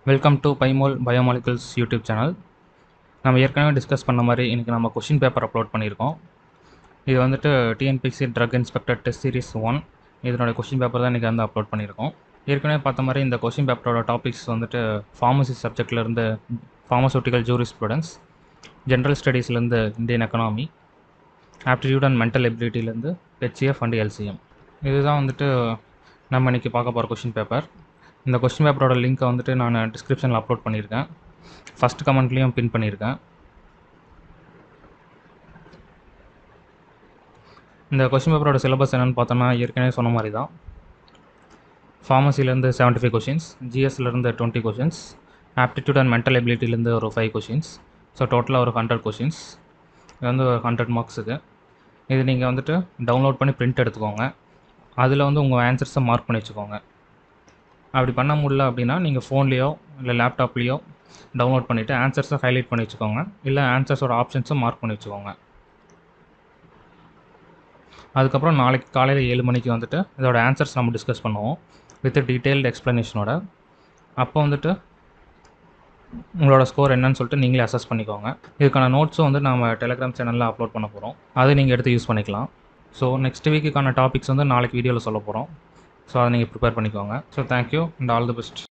welcome to பைமோல் biomolecules YouTube channel நம்ம ஏற்கனவே டிஸ்கஸ் பண்ண மாதிரி இன்றைக்கி நம்ம கொஷின் பேப்பர் அப்லோட் பண்ணியிருக்கோம் இது வந்துட்டு TNPSC drug inspector test series one இதனோட கொஷின் பேப்பர் தான் இன்றைக்கி வந்து அப்லோட் பண்ணியிருக்கோம் ஏற்கனவே பார்த்த மாதிரி இந்த கொஷின் பேப்பரோட டாபிக்ஸ் வந்துட்டு ஃபார்மசி சப்ஜெக்ட்லேருந்து ஃபார்மசூட்டிக்கல் ஜூரி ஸ்டூடெண்ட்ஸ் ஜென்ரல் ஸ்டடீஸ்லேருந்து Indian economy aptitude and mental எபிலிட்டிலேருந்து ஹெச்எஃப் அண்ட் எல்சிஎம் இதுதான் வந்துட்டு நம்ம இன்றைக்கி பார்க்க போகிற கொஷின் பேப்பர் இந்த கொஸ்டின் பேப்பரோட லிங்க்கை வந்துட்டு நான் டிஸ்கிரிப்ஷனில் அப்லோட் பண்ணியிருக்கேன் ஃபஸ்ட் கமெண்ட்லேயும் பின் பண்ணியிருக்கேன் இந்த கொஸ்டின் பேப்பரோட சிலபஸ் என்னென்னு பார்த்தோன்னா ஏற்கனவே சொன்ன மாதிரி தான் ஃபார்மசிலேருந்து செவன்ட்டி ஃபைவ் கொஷின்ஸ் ஜிஎஸ்லேருந்து twenty questions aptitude and mental எபிலிட்டிலேருந்து ஒரு ஃபைவ் கொஷின்ஸ் ஸோ டோட்டலாக ஒரு ஹண்ட்ரட் கொஷின்ஸ் இது வந்து ஒரு ஹண்ட்ரட் மார்க்ஸுக்கு இது நீங்கள் வந்துட்டு டவுன்லோட் பண்ணி பிரிண்ட் எடுத்துக்கோங்க அதில் வந்து உங்கள் ஆன்சர்ஸை மார்க் பண்ணி வச்சுக்கோங்க அப்படி பண்ண முடியல அப்படின்னா நீங்கள் ஃபோன்லேயோ இல்லை லேப்டாப்லேயோ டவுன்லோட் பண்ணிவிட்டு ஆன்சர்ஸை ஹைலைட் பண்ணி வச்சுக்கோங்க இல்லை ஆன்சர்ஸோட ஆப்ஷன்ஸை மார்க் பண்ணி வச்சுக்கோங்க அதுக்கப்புறம் நாளைக்கு காலையில் ஏழு மணிக்கு வந்துட்டு இதோட ஆன்சர்ஸ் நம்ம டிஸ்கஸ் பண்ணுவோம் வித் டீட்டெயில்டு எக்ஸ்ப்ளனேஷனோட அப்போ வந்துட்டு உங்களோட ஸ்கோர் என்னன்னு சொல்லிட்டு நீங்களே அசஸ் பண்ணிக்கோங்க இதுக்கான நோட்ஸும் வந்து நம்ம டெலிகிராம் சேனலில் அப்லோட் பண்ண போகிறோம் அதை நீங்கள் எடுத்து யூஸ் பண்ணிக்கலாம் ஸோ நெக்ஸ்ட் வீக்குக்கான டாபிக்ஸ் வந்து நாளைக்கு வீடியோவில் சொல்ல போகிறோம் ஸோ அதை நீங்கள் ப்ரிப்பேர் பண்ணிக்கோங்க so thank you and all the best